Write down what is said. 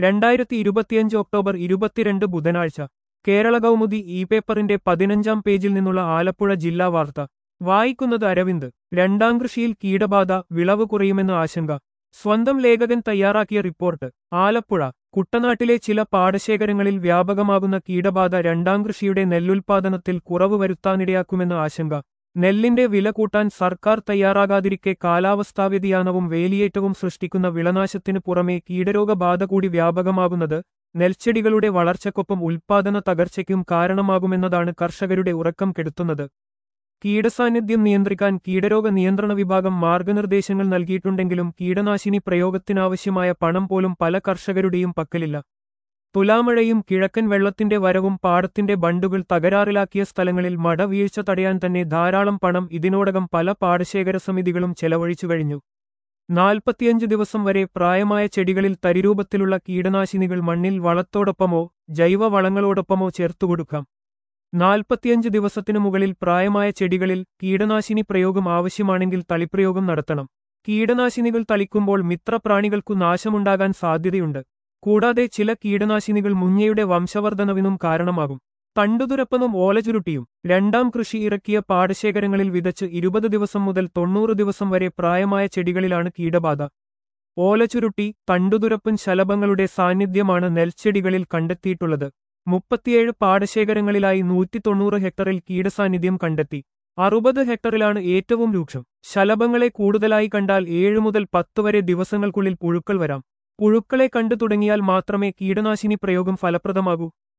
രണ്ടായിരത്തി ഇരുപത്തിയഞ്ച് ഒക്ടോബർ ഇരുപത്തിരണ്ട് ബുധനാഴ്ച കേരള കൗമുദി ഇ പേപ്പറിന്റെ പതിനഞ്ചാം പേജിൽ നിന്നുള്ള ആലപ്പുഴ ജില്ലാ വാർത്ത വായിക്കുന്നത് അരവിന്ദ് രണ്ടാം കൃഷിയിൽ കീടബാധ വിളവ് കുറയുമെന്ന് ആശങ്ക സ്വന്തം ലേഖകൻ തയ്യാറാക്കിയ റിപ്പോർട്ട് ആലപ്പുഴ കുട്ടനാട്ടിലെ ചില പാടശേഖരങ്ങളിൽ വ്യാപകമാകുന്ന കീടബാധ രണ്ടാം കൃഷിയുടെ നെല്ലുൽപാദനത്തിൽ കുറവ് വരുത്താനിടയാക്കുമെന്ന് ആശങ്ക നെല്ലിന്റെ വില കൂട്ടാൻ സർക്കാർ തയ്യാറാകാതിരിക്കെ കാലാവസ്ഥാ വ്യതിയാനവും വേലിയേറ്റവും സൃഷ്ടിക്കുന്ന വിളനാശത്തിനു പുറമെ കീടരോഗബാധ കൂടി വ്യാപകമാകുന്നത് നെൽച്ചെടികളുടെ വളർച്ചയ്ക്കൊപ്പം ഉൽപാദന തകർച്ചയ്ക്കും കാരണമാകുമെന്നതാണ് കർഷകരുടെ ഉറക്കം കെടുത്തുന്നത് കീടസാന്നിധ്യം നിയന്ത്രിക്കാൻ കീടരോഗ നിയന്ത്രണ വിഭാഗം മാർഗനിർദ്ദേശങ്ങൾ നൽകിയിട്ടുണ്ടെങ്കിലും കീടനാശിനി പ്രയോഗത്തിനാവശ്യമായ പണം പോലും പല കർഷകരുടെയും പക്കലില്ല തുലാമഴയും കിഴക്കൻ വെള്ളത്തിന്റെ വരവും പാടത്തിന്റെ ബണ്ടുകൾ തകരാറിലാക്കിയ സ്ഥലങ്ങളിൽ മട വീഴ്ച തടയാൻ തന്നെ ധാരാളം പണം ഇതിനോടകം പല പാടശേഖര സമിതികളും ചെലവഴിച്ചു കഴിഞ്ഞു നാൽപ്പത്തിയഞ്ച് ദിവസം വരെ പ്രായമായ ചെടികളിൽ തരിരൂപത്തിലുള്ള കീടനാശിനികൾ മണ്ണിൽ വളത്തോടൊപ്പമോ ജൈവ വളങ്ങളോടൊപ്പമോ ചേർത്തുകൊടുക്കാം നാൽപ്പത്തിയഞ്ച് ദിവസത്തിനു മുകളിൽ പ്രായമായ ചെടികളിൽ കീടനാശിനി പ്രയോഗം ആവശ്യമാണെങ്കിൽ തളിപ്രയോഗം നടത്തണം കീടനാശിനികൾ തളിക്കുമ്പോൾ മിത്രപ്രാണികൾക്കു നാശമുണ്ടാകാൻ സാധ്യതയുണ്ട് കൂടാതെ ചില കീടനാശിനികൾ മുഞ്ഞയുടെ വംശവർദ്ധനവിനും കാരണമാകും തണ്ടുതുരപ്പനും ഓലചുരുട്ടിയും രണ്ടാം കൃഷി ഇറക്കിയ പാടശേഖരങ്ങളിൽ വിതച്ച് ഇരുപത് ദിവസം മുതൽ തൊണ്ണൂറ് ദിവസം വരെ പ്രായമായ ചെടികളിലാണ് കീടബാധ ഓലചുരുട്ടി തണ്ടുതുരപ്പൻ ശലഭങ്ങളുടെ സാന്നിധ്യമാണ് നെൽച്ചെടികളിൽ കണ്ടെത്തിയിട്ടുള്ളത് മുപ്പത്തിയേഴ് പാടശേഖരങ്ങളിലായി നൂറ്റി തൊണ്ണൂറ് ഹെക്ടറിൽ കീടസാന്നിധ്യം കണ്ടെത്തി അറുപത് ഹെക്ടറിലാണ് ഏറ്റവും രൂക്ഷം ശലഭങ്ങളെ കൂടുതലായി കണ്ടാൽ ഏഴ് മുതൽ പത്ത് വരെ ദിവസങ്ങൾക്കുള്ളിൽ പുഴുക്കൾ വരാം പുഴുക്കളെ കണ്ടു തുടങ്ങിയാൽ മാത്രമേ കീടനാശിനി പ്രയോഗം ഫലപ്രദമാകൂ